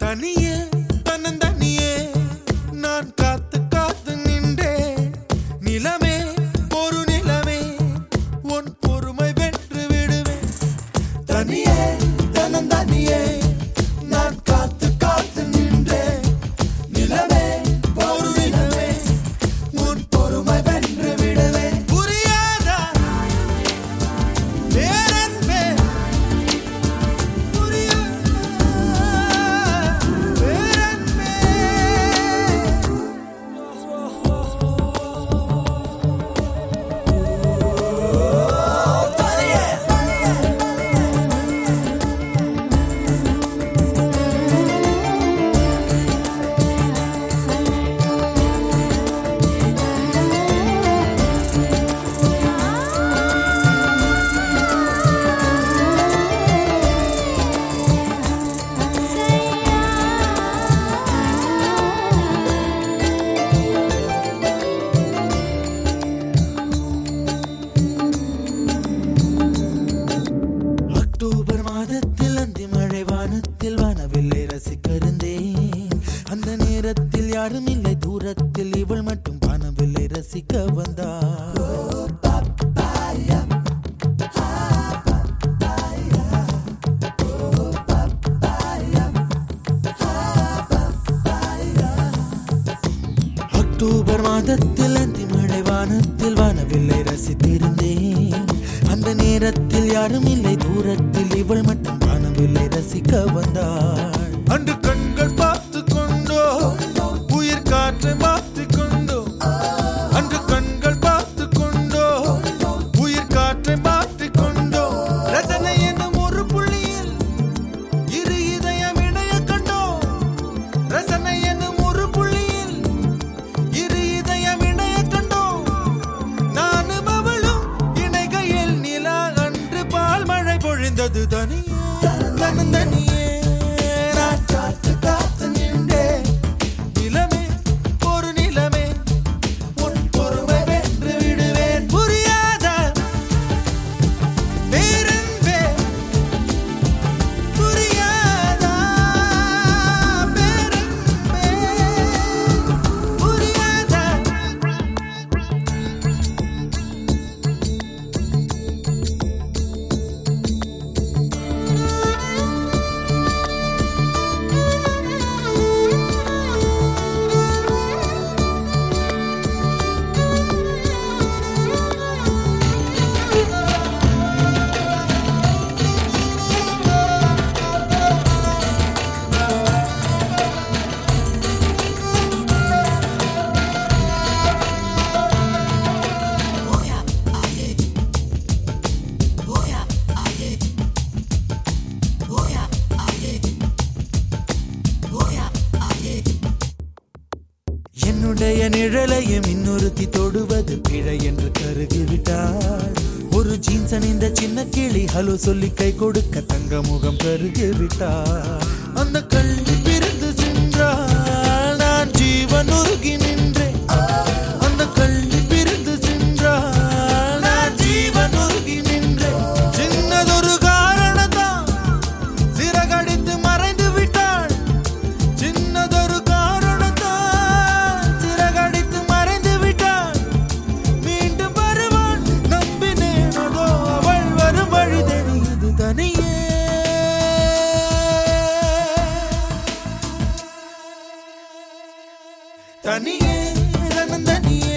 தனியே தன்னந்தனியே நான் காத்து காத்து நின்றே நிலமே ஒரு நிலமே உன் பொறுமை வென்று விடுவேன் தனியே தன்னந்தனியே நான் காத்து காத்து நின்றே நிலமே ஒரு நிலமே உன் பொறுமை வென்று விடுவேன் புரியாதா பேரன்பே அக்டோபர் மாதத்தில் அந்தி மழை வானத்தில் வானவில்லை ரசிக்கருந்தேன் அந்த நேரத்தில் யாரும் இல்லை தூரத்தில் இவள் மட்டும் வானவில்லை ரசிக்க வந்தாள் அக்டோபர் மாதத்தில் அந்தி மழை வானத்தில் வானவில்லை ரசித்திருந்தேன் அந்த நேரத்தில் யாரும் இல்லை தூரத்தில் இவள் மட்டும் வானவில்லை ரசிக்க வந்தாள் அன்று கண்கள் பார்த்து கொண்டோ உயிர் காற்றை மாற்றிக் கொண்டோ அன்று கண்கள் பார்த்து கொண்டோ உயிர் காற்றை மாற்றிக் கொண்டோ ரசனை என்னும் ஒரு புள்ளியில் இரு இதயம் இணைய கண்டோ ரசனை என்னும் ஒரு புள்ளியில் இரு இதயம் இணைய கண்டோம் நானும் அவளும் இணைகையில் நிலா அன்று பால் மழை பொழிந்தது தனியே தனன் தனியே நான் காத்து காத்து நின்றேன் நிலமே ஒரு நிலமே உன் பொறுமை வென்று விடுவேன் புரியாத பேரன்பே புரியாதா பேரன்பே புரியாதா என்னுடைய நிழலையும் இன்னொருத்தி தொடுவது பிழை என்று கருகிவிட்டாள் ஒரு ஜீன்ஸ் அணிந்த சின்ன கிளி ஹலோ சொல்லி கை கொடுக்க தங்க முகம் கருகிவிட்டாள் அந்த கல்வி பிரிந்து சென்றாள் நான் ஜீவன் உருகி நின்றேன் அந்த கல்வி பிரிந்து சென்றாள் நான் ஜீவன் உருகி நின்றேன் சின்னதொரு காரணத்தான் சிறகடித்து மறைந்து விட்டாள் சின்னதொரு காரணத்தான் சிறகடித்து மறைந்து விட்டாள் மீண்டும் வருவாள் நம்பினேன் அதோ அவள் வரும் வழி தெரியுது தனியே தனியே தனியே